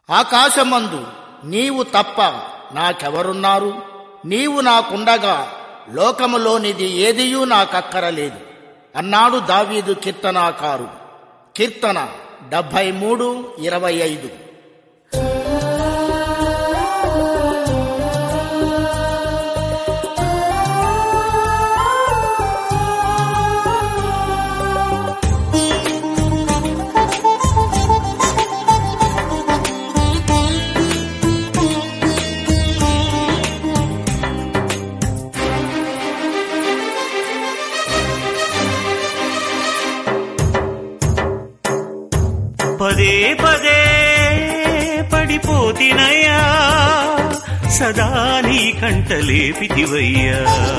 ఆకాశమందు నీవు తప్ప నాకెవరున్నారు నీవు నాకుండగా లోకములోనిది ఏదియూ నాకక్కరలేదు అన్నాడు దావీదు కీర్తనాకారు కీర్తన డెబ్భై మూడు ఇరవై ఐదు పదే పదే పడిపోతినయ్యా సదా నీ కంట లేపితివయ్యా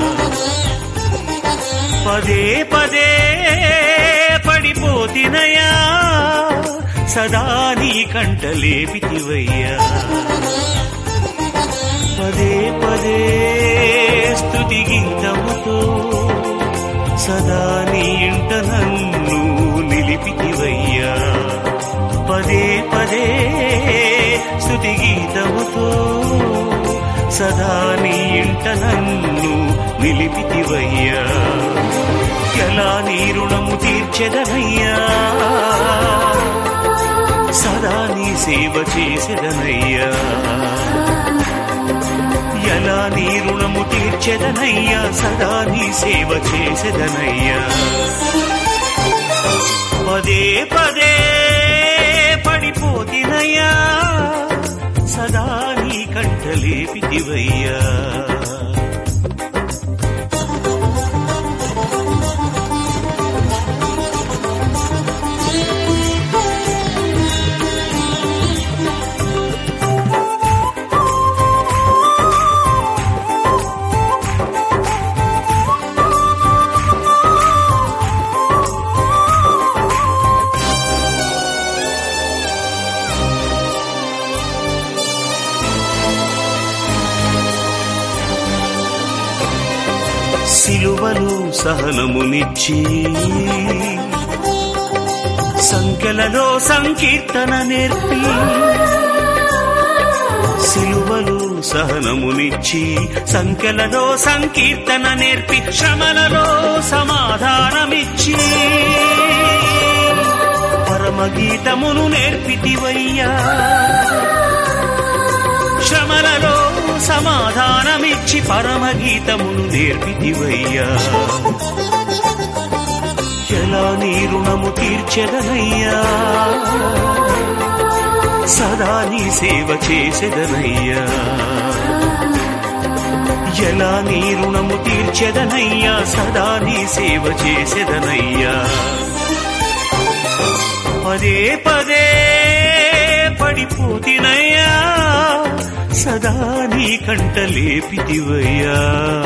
పదే పదే పడిపోతినయ్యా సదా నీ కంట లేపితివయ్యా పదే పదే స్తుతి గీతముతో సదా నీ ఇంట నన్ను నిలిపితివయ్యా పదే పదే స్తుతి గీతముతో సదా నీ ఇంట నన్ను నిలిపితివయ్యా ఎలా నీ రుణము తీర్చెదనయ్యా సదా నీ సేవ చేసేదనయ్యా ఎలా నీ రుణము తీర్చెదనయ్యా సదా నీ సేవ చేసేదనయ్యా పదే పదే పడిపోతినయ్యా సదా నీ కంట లేపితివయ్యా సిలువలు సహనమునిచ్చి సంఖ్యలలో సంకీర్తన నేర్పి సిలువలు సహనమునిచ్చి సంఖ్యలలో సంకీర్తన నేర్పి శ్రమలలో సమాధానమిచ్చి పరమగీతమును నేర్పితివయ్యా శ్రమలలో సమాధానమిచ్చి పరమగీతమును నేర్పితివయ్యా ఎలా నీ రుణము తీర్చెదనయ్యా సదా నీ సేవ చేసేదనయ్యా ఎలా నీ రుణము తీర్చెదనయ్యా సదా నీ సేవ చేసేదనయ్యా పదే పదే పడిపోతినయ్యా సదా నీ కంట లేపితివయ్యా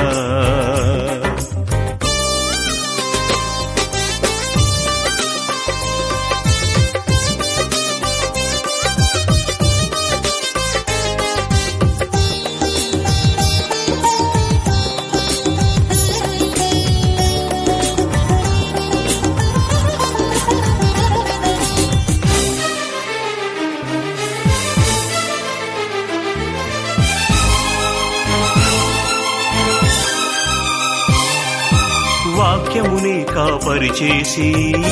వాక్యముని కాపరిచేసి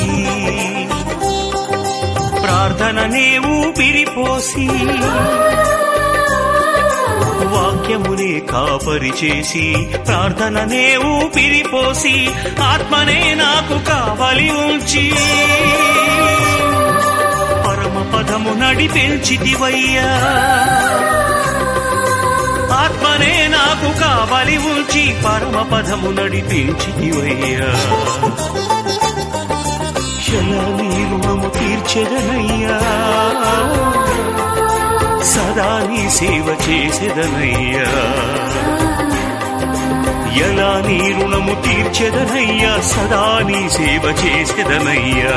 ప్రార్థననే ఊపిరిపోసి వాక్యమునే కాపరిచేసి ప్రార్థననే ఊపిరిపోసి ఆత్మనే నాకు కావలి ఉంచి పరమ పదము నడిపించితివయ్యా ఆత్మనే నాకు కావలి ఉంచి పరమ పదము నడిపించితివయ్యా ఎలా నీ రుణము తీర్చెదనయ్యా సదా నీ సేవ చేసేదనయ్యా ఎలా నీ రుణము తీర్చెదనయ్యా సదా నీ సేవ చేసేదనయ్యా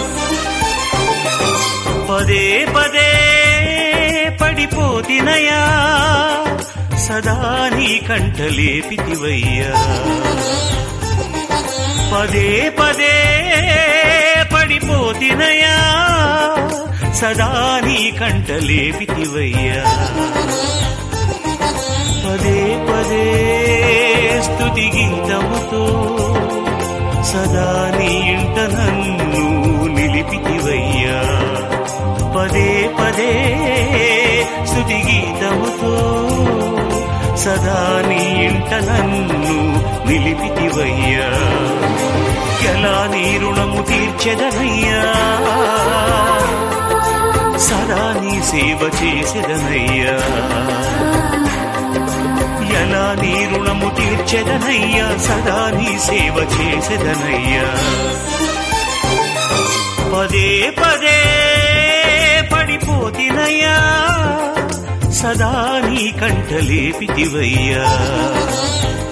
పదే పదే పడిపోతినయా సదా నీ కంట లేపితివయ్యా పదే పదే పడిపోతినయా సదా నీ కంట లేపితివయ్యా పదే పదే స్తుతి గీతముతో సదా నీ ఇంట నన్ను నిలిపితివయ్యా పదే పదే స్తుతి గీతముతో సదా నీ ఇంట నన్ను నిలిపితివయ్యా ఎలా నీ రుణము తీర్చెదనయ్యా సదా నీ సేవ చేసేదనయ్యా ఎలా నీ రుణము తీర్చెదనయ్యా సదా నీ సేవ చేసేదనయ్యా పదే పదే పడిపోతినయ్యా సదా నీ కంట లేపితివయ్యా